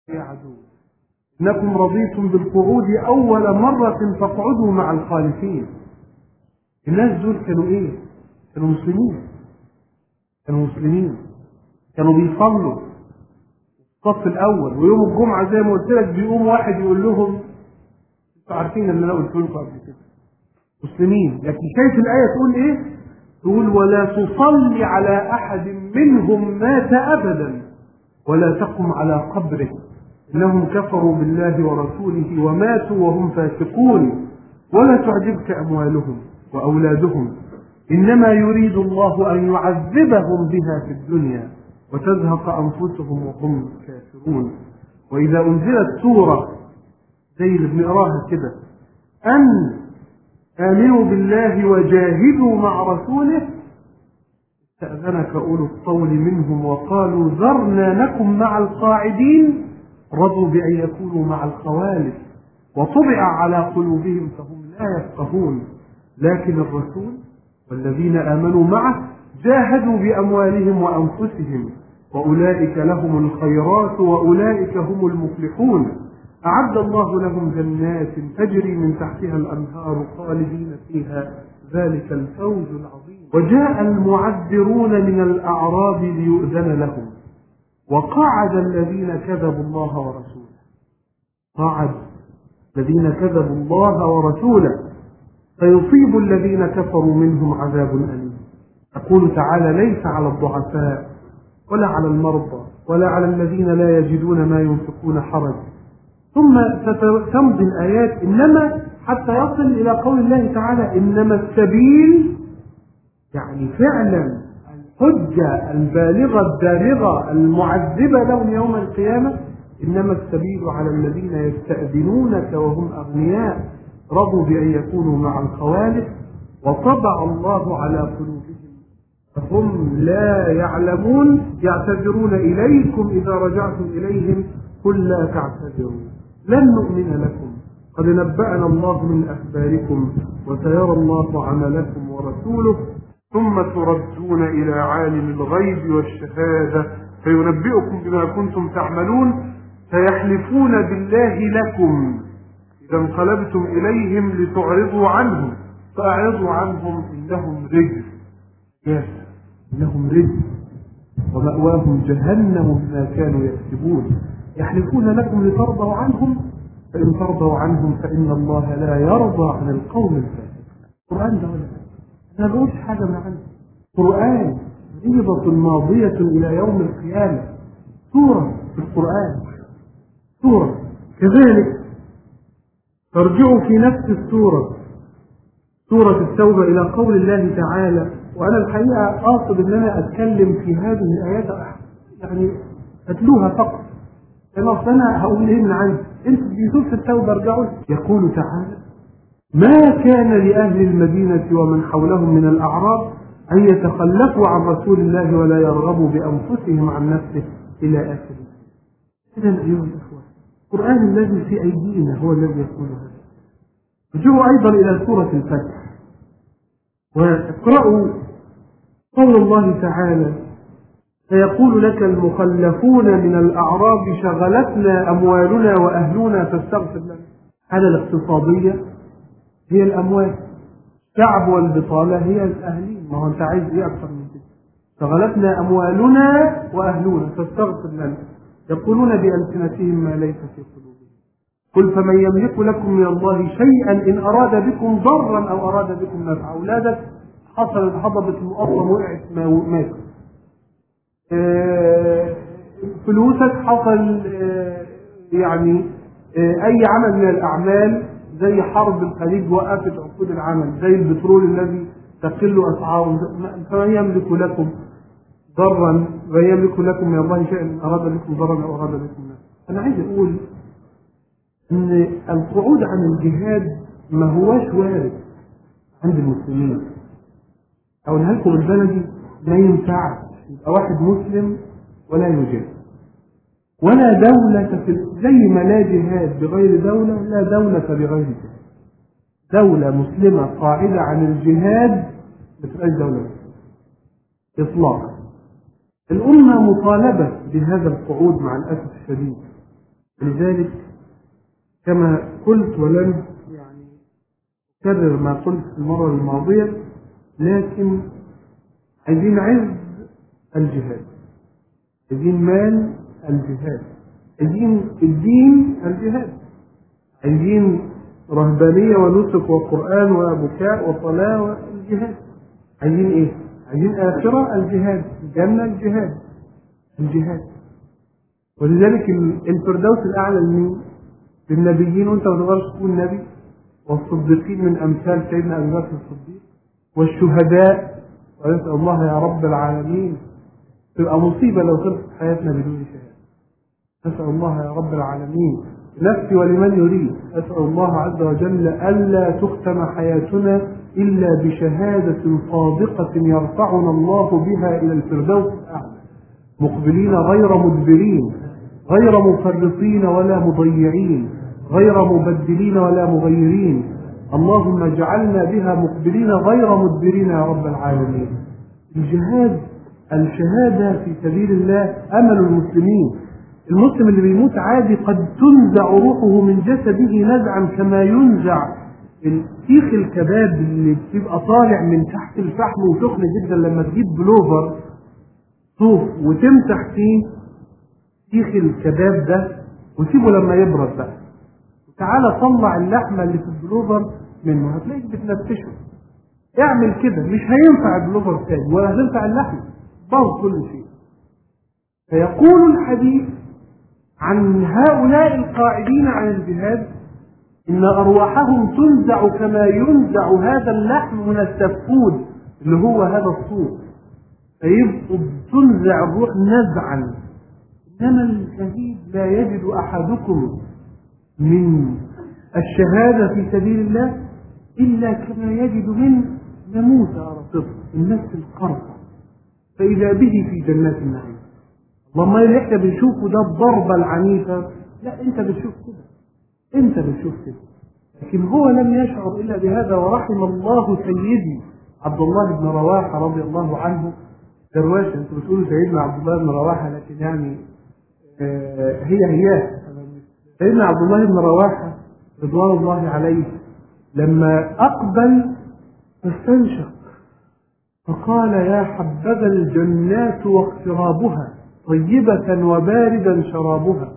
يا عدو إنكم رضيتم بالقعود أول مرة فاقعدوا مع الخالفين الناس دول كانوا إيه؟ كانوا مسلمين كانوا مسلمين كانوا بيصلوا الصف الأول ويوم الجمعة زي ما قلت لك بيقوم واحد يقول لهم انتوا عارفين اللي أنا قلت لكم قبل كده مسلمين لكن شايف الآية تقول إيه؟ تقول ولا تصلي على أحد منهم مات أبدا ولا تقم على قبره إنهم كفروا بالله ورسوله وماتوا وهم فاسقون ولا تعجبك أموالهم وأولادهم إنما يريد الله أن يعذبهم بها في الدنيا وتزهق أنفسهم وهم كافرون وإذا أنزلت سورة زي اللي بنقراها كده أن آمنوا بالله وجاهدوا مع رسوله استأذنك أولو الطول منهم وقالوا ذرنا نكن مع القاعدين رضوا بأن يكونوا مع الخوالف وطبع على قلوبهم فهم لا يفقهون لكن الرسول والذين آمنوا معه جاهدوا بأموالهم وأنفسهم وأولئك لهم الخيرات وأولئك هم المفلحون أعد الله لهم جنات تجري من تحتها الأنهار خالدين فيها ذلك الفوز العظيم وجاء المعذرون من الأعراب ليؤذن لهم وقعد الذين كذبوا الله ورسوله قعد الذين كذبوا الله ورسوله فيصيب الذين كفروا منهم عذاب أليم يقول تعالى ليس على الضعفاء ولا على المرضى ولا على الذين لا يجدون ما ينفقون حرج ثم ستمضي الآيات إنما حتى يصل إلى قول الله تعالى إنما السبيل يعني فعلا الحجة البالغة الدامغة المعذبة لهم يوم القيامة إنما السبيل على الذين يستأذنونك وهم أغنياء رضوا بأن يكونوا مع الخوالف وطبع الله على قلوبهم فهم لا يعلمون يعتذرون إليكم إذا رجعتم إليهم قل لا تعتذروا لن نؤمن لكم قد نبأنا الله من أخباركم وسيرى الله عملكم ورسوله ثم تردون إلى عالم الغيب والشهادة فينبئكم بما كنتم تعملون فيحلفون بالله لكم إذا انقلبتم إليهم لتعرضوا عنهم فأعرضوا عنهم إنهم رجل يس إنهم رجل ومأواهم جهنم بما كانوا يكسبون يحلفون لكم لترضوا عنهم فإن ترضوا عنهم فإن الله لا يرضى عن القوم الفاسقين القرآن ده ولا أنا ما بقولش حاجة من عندي قرآن عيبة ماضية إلى يوم القيامة سورة في القرآن سورة كذلك ترجع في نفس السورة سورة التوبة إلى قول الله تعالى وأنا الحقيقة أقصد أن أنا أتكلم في هذه الآيات يعني أتلوها فقط لأن أصل أنا هقول إيه من عندي أنت في سورة التوبة ارجعوا يقول تعالى ما كان لأهل المدينة ومن حولهم من الأعراب أن يتخلفوا عن رسول الله ولا يرغبوا بأنفسهم عن نفسه إلى آخر إذا أيها الإخوة القرآن الذي في أيدينا هو الذي يقول هذا رجعوا أيضا إلى سورة الفتح واقرأوا قول الله تعالى فيقول لك المخلفون من الأعراب شغلتنا أموالنا وأهلنا فاستغفر لنا هذا الاقتصادية هي الأموال الشعب والبطالة هي الأهلين ما هو أنت عايز إيه أكثر من كده شغلتنا أموالنا وأهلنا فاستغفر لنا يقولون بألسنتهم ما ليس في قلوبهم قل فمن يملك لكم من الله شيئا إن أراد بكم ضرا أو أراد بكم نفعا أولادك حصلت هضبة المقطم وقعت ماتوا فلوسك حصل يعني أي عمل من الأعمال زي حرب الخليج وقفت عقود العمل زي البترول الذي تقل أسعاره فمن يملك لكم ضرا من يملك لكم من الله شيئا إن أراد بكم ضرا أو أراد بكم نفعا أنا عايز أقول ان القعود عن الجهاد ما هوش وارد عند المسلمين اقولها لكم البلدي ما ينفعش يبقى واحد مسلم ولا يجاهد ولا دولة في زي ما لا جهاد بغير دولة لا دولة بغير جهاد دولة مسلمة قاعدة عن الجهاد ما تبقاش دولة إطلاقا الأمة مطالبة بهذا القعود مع الأسف الشديد لذلك كما قلت ولن يعني أكرر ما قلت في المرة الماضية لكن عايزين عز الجهاد عايزين مال الجهاد عايزين الدين الجهاد عايزين رهبانية ونسك وقرآن وبكاء وصلاة والجهاد عايزين ايه؟ عايزين آخرة الجهاد الجنة الجهاد الجهاد ولذلك الفردوس الأعلى لمين؟ للنبيين وأنت ما تقدرش تكون نبي والصديقين من أمثال سيدنا أبي بكر الصديق والشهداء ونسأل الله يا رب العالمين تبقى مصيبة لو خلصت حياتنا بدون شهادة نسأل الله يا رب العالمين نفسي ولمن يريد أسأل الله عز وجل ألا تختم حياتنا إلا بشهادة صادقة يرفعنا الله بها إلى الفردوس الأعلى مقبلين غير مدبرين غير مفرطين ولا مضيعين غير مبدلين ولا مغيرين اللهم اجعلنا بها مقبلين غير مدبرين يا رب العالمين الجهاد الشهادة في سبيل الله أمل المسلمين المسلم اللي بيموت عادي قد تنزع روحه من جسده نزعا كما ينزع سيخ الكباب اللي بتبقى طالع من تحت الفحم وسخن جدا لما تجيب بلوفر صوف وتمسح فيه سيخ الكباب ده وسيبه لما يبرد بقى تعالى طلع اللحمه اللي في البلوفر منه هتلاقيك بتنفشه اعمل كده مش هينفع البلوفر تاني ولا هتنفع اللحمه باظ كل شيء فيقول الحديث عن هؤلاء القاعدين عن الجهاد إن أرواحهم تنزع كما ينزع هذا اللحم من السفود اللي هو هذا الصوت فيبقوا تنزع الروح نزعا إنما الشهيد لا يجد أحدكم من الشهادة في سبيل الله إلا كما يجد من ناموس أرطب النفس القرصة فإذا به في جنات النعيم اللهم اللي احنا بنشوفه ده الضربة العنيفة لا انت بتشوف كده انت بتشوف كده لكن هو لم يشعر الا بهذا ورحم الله سيدي عبد الله بن رواحه رضي الله عنه درواشة انتوا بتقولوا سيدنا عبد الله بن رواحه لكن يعني آه هي هي سيدنا عبد الله بن رواحه رضوان الله عليه لما اقبل فاستنشق فقال يا حبذا الجنات واقترابها طيبة وباردا شرابها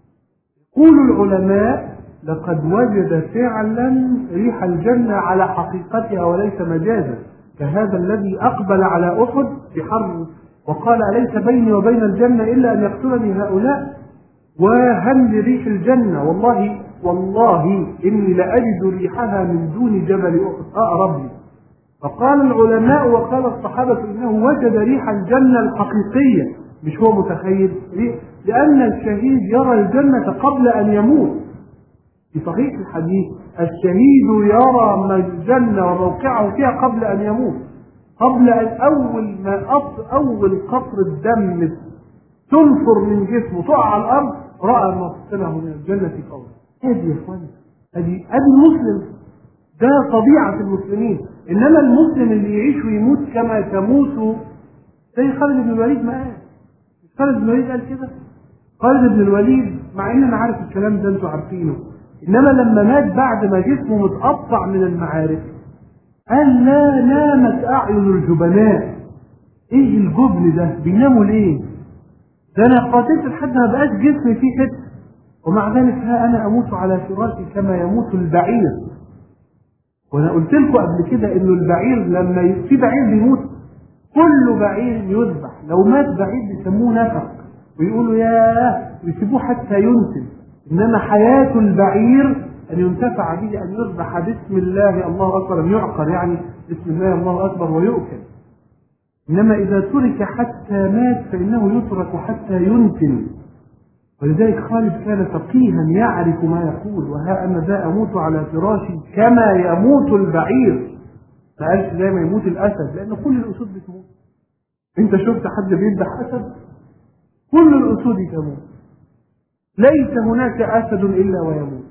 يقول العلماء لقد وجد فعلا ريح الجنة على حقيقتها وليس مجازا كهذا الذي أقبل على أحد بحر وقال أليس بيني وبين الجنة إلا أن يقتلني هؤلاء وهم لريح الجنة والله والله إني لأجد ريحها من دون جبل أحد أقرب لي فقال العلماء وقال الصحابة إنه وجد ريح الجنة الحقيقية مش هو متخيل ليه؟ لأن الشهيد يرى الجنة قبل أن يموت في صحيح الحديث الشهيد يرى الجنة وموقعه فيها قبل أن يموت قبل أن أول ما أول قطر الدم تنفر من جسمه تقع على الأرض رأى مقتله من الجنة في قوله هذه يا إخواني هذه هذه المسلم ده طبيعة المسلمين إنما المسلم اللي يعيش ويموت كما تموت زي خالد بن الوليد ما قال خالد بن الوليد قال كده خالد بن الوليد مع ان انا عارف الكلام ده انتوا عارفينه انما لما مات بعد ما جسمه متقطع من المعارك قال لا نامت اعين الجبناء ايه الجبن ده بيناموا ليه ده انا قاتلت لحد ما بقاش جسمي فيه حته ومع ذلك ها انا اموت على فراشي كما يموت البعير وانا قلت لكم قبل كده انه البعير لما ي... في بعير بيموت كل بعير يذبح لو مات بعير بيسموه نفق ويقولوا ياه يسيبوه حتى ينتن انما حياة البعير ان ينتفع به ان يذبح بسم الله الله اكبر ان يعقر يعني بسم الله الله اكبر ويؤكل انما اذا ترك حتى مات فانه يترك حتى ينتن ولذلك خالد كان فقيها يعرف ما يقول وها انا ذا اموت على فراشي كما يموت البعير ما قالش زي ما يموت الاسد لان كل الاسود بتموت انت شفت حد بيذبح اسد كل الاسود تموت ليس هناك اسد الا ويموت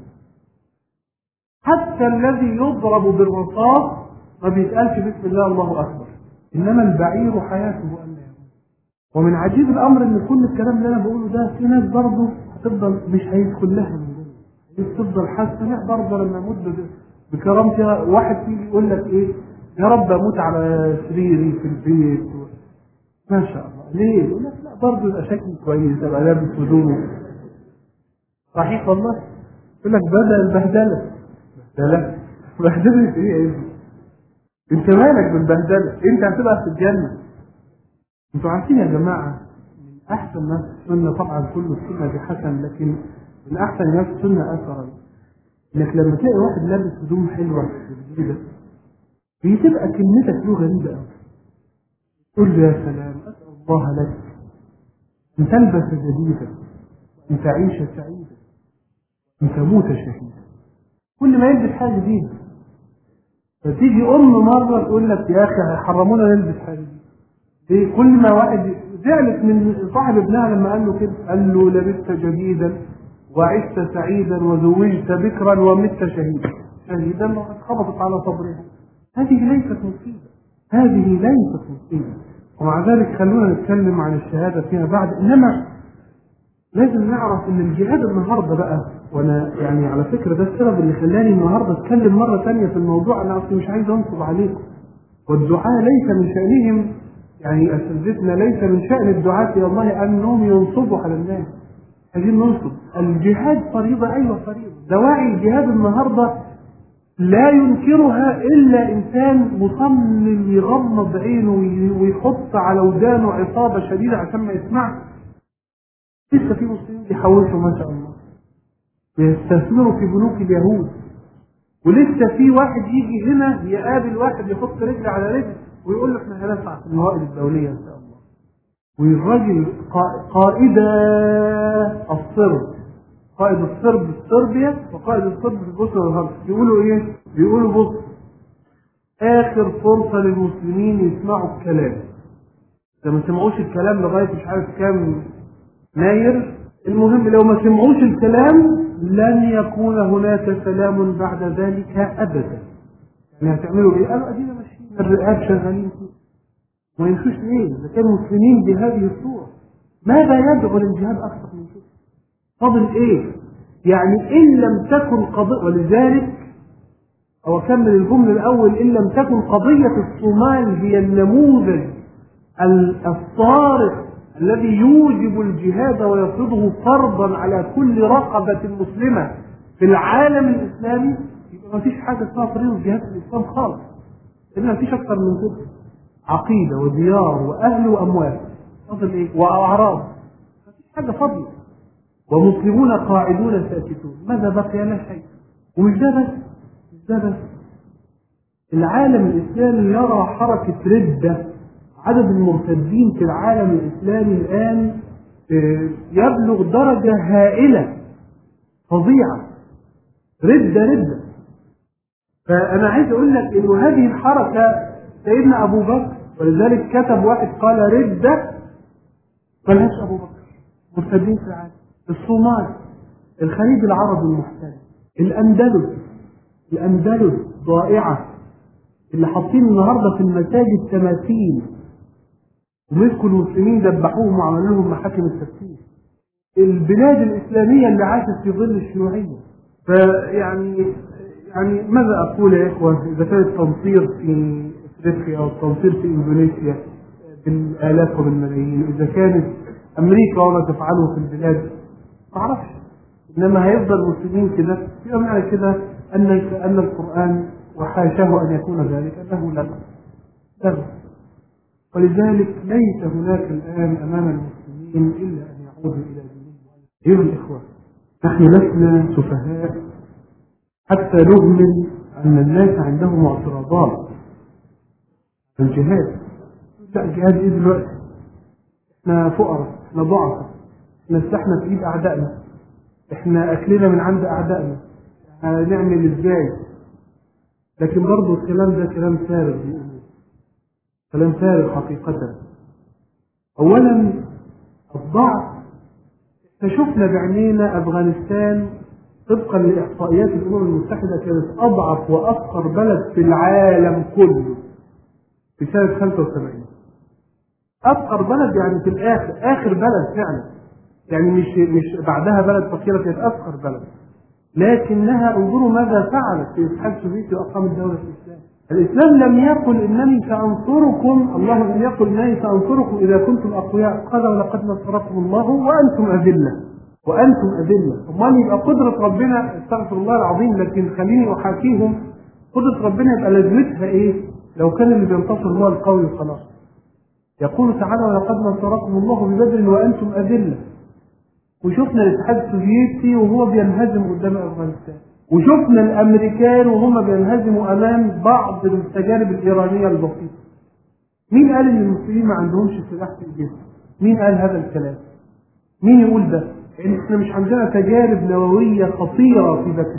حتى الذي يضرب بالرصاص ما بيتقالش بسم الله الله اكبر انما البعير حياته ان لا يموت ومن عجيب الامر ان كل الكلام اللي انا بقوله ده في ناس برضه هتفضل مش هيدخل لها من جوه هي تفضل حاسه لا برضه لما اموت ب- بكرامتها واحد يجي يقول لك ايه يا رب اموت على سريري في البيت و... ما شاء الله ليه؟ يقول لك لا برضه يبقى شكلي كويس ابقى لابس هدومي صحيح والله يقول لك بدا البهدله بهدله بهدله ايه يا ابني؟ انت مالك بالبهدله انت هتبقى في الجنه انتوا عارفين يا جماعه من احسن ناس السنه طبعا كل السنه دي حسن لكن من احسن ناس السنه اثرا انك لما تلاقي واحد لابس هدوم حلوه جديده بتبقى كلمتك له غريبه قوي تقول له يا سلام اسال الله لك ان تلبس جديدا ان تعيش سعيدا ان تموت شهيدا كل ما يلبس حاجه جديده فتيجي ام مره تقول لك يا اخي حرمونا نلبس حاجه جديده ليه؟ كل ما واحد زعلت من صاحب ابنها لما قال له كده قال له لبست جديدا وعشت سعيدا وزوجت بكرا ومت شهيدا شهيدا وقد خبطت على صبرها هذه ليست مصيبه هذه ليست مصيبه ومع ذلك خلونا نتكلم عن الشهاده فيها بعد انما لازم نعرف ان الجهاد النهارده بقى وانا يعني على فكره ده السبب اللي خلاني النهارده اتكلم مره ثانيه في الموضوع انا اصلي مش عايز انصب عليكم والدعاء ليس من شانهم يعني اساتذتنا ليس من شان الدعاة الى الله انهم ينصبوا على الناس عايزين ننصب الجهاد فريضه ايوه فريضه دواعي الجهاد النهارده لا ينكرها الا انسان مصمم يغمض عينه وي- ويحط على ودانه عصابه شديده عشان ما يسمعش لسه في مسلمين بيحوشوا ما شاء الله بيستثمروا في بنوك اليهود ولسه في واحد يجي هنا يقابل واحد يحط رجل على رجل ويقول له احنا هندفع في الموائد الدوليه ان شاء الله والراجل قا- قائد الصرب قائد الصرب في صربيا وقائد الصرب في البوسنه والهرسك يقولوا ايه؟ بيقولوا بص اخر فرصه للمسلمين يسمعوا الكلام اذا ما سمعوش الكلام لغايه مش عارف كام يناير المهم لو ما سمعوش الكلام لن يكون هناك سلام بعد ذلك ابدا يعني هتعملوا ايه؟ قالوا ادينا ماشيين الرئاب شغالين فيه ما يمشوش ليه؟ اذا كانوا مسلمين بهذه الصوره ماذا يدعو للجهاد اكثر من كده؟ فاضل ايه؟ يعني ان لم تكن قضيه ولذلك او اكمل الجمله الاول ان لم تكن قضيه الصومال هي النموذج ال- الصارخ الذي يوجب الجهاد ويفرضه فرضا على كل رقبة مسلمة في العالم الإسلامي يبقى ما فيش حاجة اسمها فريضة جهاد في الإسلام خالص لأن ما فيش أكثر من كده عقيدة وديار وأهل وأموال فضل إيه؟ وأعراض ما فيش حاجة فاضية ومسلمون قاعدون ساكتون ماذا بقي لا شيء ومش ده بس مش ده بس العالم الإسلامي يرى حركة ردة عدد المرتدين في العالم الإسلامي الآن آه، يبلغ درجة هائلة فظيعة ردة ردة فأنا عايز أقول لك إنه هذه الحركة سيدنا أبو بكر ولذلك كتب واحد قال ردة ملهاش أبو بكر مرتدين في العالم الصومال الخليج العربي المحتل الأندلس الأندلس ضائعة اللي حاطين النهارده في المساجد تماثيل ومسكوا المسلمين دبحوهم وعملوا لهم محاكم التفتيش البلاد الإسلامية اللي عاشت في ظل الشيوعية فيعني يعني ماذا أقول يا إخوة إذا كان التنصير في أفريقيا أو التنصير في إندونيسيا بالآلاف وبالملايين إذا كانت أمريكا وما تفعله في البلاد ما أعرفش إنما هيفضل المسلمين كده يبقى معنى كده أن أن القرآن وحاشاه أن يكون ذلك أنه لغو لغو ولذلك ليس هناك الآن أمام المسلمين إلا أن يعودوا إلى دينهم أيها الإخوة نحن لسنا سفهاء حتى نؤمن أن الناس عندهم اعتراضات في الجهاد لا الجهاد إيه دلوقتي؟ إحنا فقراء إحنا ضعفاء إحنا استحنا في إيد أعدائنا إحنا أكلنا من عند أعدائنا هنعمل إزاي؟ لكن برضه الكلام ده كلام فارغ بيقولوا كلام فارغ حقيقة أولا الضعف احنا شفنا بعينينا أفغانستان طبقا لإحصائيات الأمم المتحدة كانت أضعف وأفقر بلد في العالم كله في سنة 75 أفقر بلد يعني في الآخر آخر بلد فعلا يعني مش مش بعدها بلد فقيرة كانت أفقر بلد لكنها انظروا ماذا فعلت في الاتحاد السوفيتي وأقامت دولة الإسلام الإسلام لم يقل إنني سأنصركم الله لم يقل إنني سأنصركم إذا كنتم أقوياء قال ولقد نصركم الله وأنتم أذلة وأنتم أذلة أمال يبقى قدرة ربنا استغفر الله العظيم لكن خليني أحاكيهم قدرة ربنا يبقى لازمتها إيه؟ لو كان اللي بينتصر هو القوي خلاص يقول تعالى ولقد نصركم الله ببدر وأنتم أذلة وشفنا الاتحاد السوفيتي وهو بينهزم قدام أفغانستان وشفنا الامريكان وهم بينهزموا امام بعض التجارب الايرانيه البسيطه. مين قال ان المسلمين ما عندهمش سلاح في ايديهم؟ مين قال هذا الكلام؟ مين يقول ده؟ لان احنا مش عندنا تجارب نوويه خطيره في باكستان